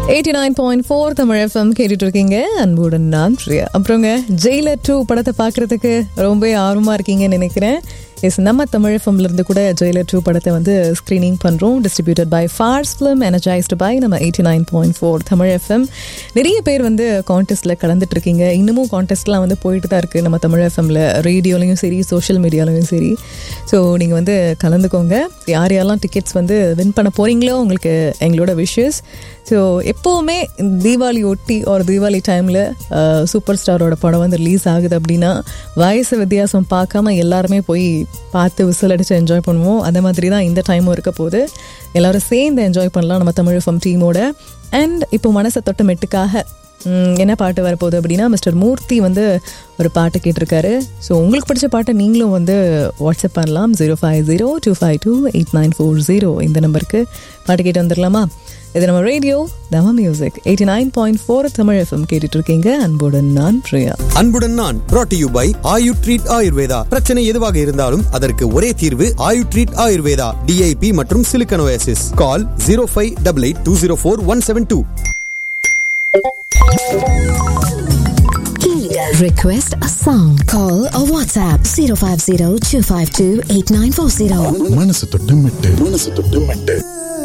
Eighty nine point four Tamil FM கேட்டுட்டு இருக்கீங்க அன்புடன் நான் பிரியா அப்புறங்க ஜெயிலர் டூ படத்தை பார்க்கறதுக்கு ரொம்ப ஆர்வமா இருக்கீங்கன்னு நினைக்கிறேன் எஸ் நம்ம தமிழ் எஃப்எம்ல இருந்து கூட ஜெயிலர் டூ படத்தை வந்து ஸ்க்ரீனிங் பண்ணுறோம் distributed by Phars film energised by நம்ம eighty nine point four Tamil FM நிறைய பேர் வந்து கான்டெஸ்ட்டில் கலந்துட்டு இருக்கீங்க இன்னமும் கான்டெஸ்ட்லாம் வந்து போயிட்டு தான் இருக்குது நம்ம தமிழ் எஃப்எம்ல ரேடியோலையும் சரி சோஷியல் மீடியாலையும் சரி ஸோ நீங்கள் வந்து கலந்துக்கோங்க யார் யாரெல்லாம் டிக்கெட்ஸ் வந்து வின் பண்ண போகிறீங்களோ உங்களுக்கு எங்களோட விஷஸ் ஸோ எப்போவுமே தீபாவளி ஒட்டி ஒரு தீபாவளி டைமில் சூப்பர் ஸ்டாரோட படம் வந்து ரிலீஸ் ஆகுது அப்படின்னா வயசு வித்தியாசம் பார்க்காம எல்லாருமே போய் பார்த்து விசில் அடித்து என்ஜாய் பண்ணுவோம் அந்த மாதிரி தான் இந்த டைமும் இருக்க போது எல்லாரும் சேர்ந்து என்ஜாய் பண்ணலாம் நம்ம தமிழ் ஃபம் டீமோட அண்ட் இப்போ மனசை தொட்ட மெட்டுக்காக ம், என்ன பாட்டு வரப்போகுது அப்படின்னா மிஸ்டர் மூர்த்தி வந்து ஒரு பாட்டு கேட்டிருக்காரு ஸோ உங்களுக்கு பிடிச்ச பாட்டை நீங்களும் வந்து வாட்ஸ்அப் பண்ணலாம் zero five zero two five two eight nine four zero இந்த நம்பருக்கு பாட்டு கேட்டு வந்துடலாமா இது நம்ம ரேடியோ தம music eighty nine point four Tamil FM கேட்டுட்டு இருக்கீங்க அன்புடன் நான் பிரியா அன்புடன் நான் brought to you by Ayu treat Ayurveda பிரச்சனை எதுவாக இருந்தாலும் அதற்கு ஒரே தீர்வு ஆயு ட்ரீட் ஆயுர்வேதா டிஐபி மற்றும் Silicon Oasis call zero five double eight two zero four one seven two Request a song. Call or WhatsApp 050 252 8940. மனசு தொட்டு மெட்டு மனசு தொட்டு மெட்டு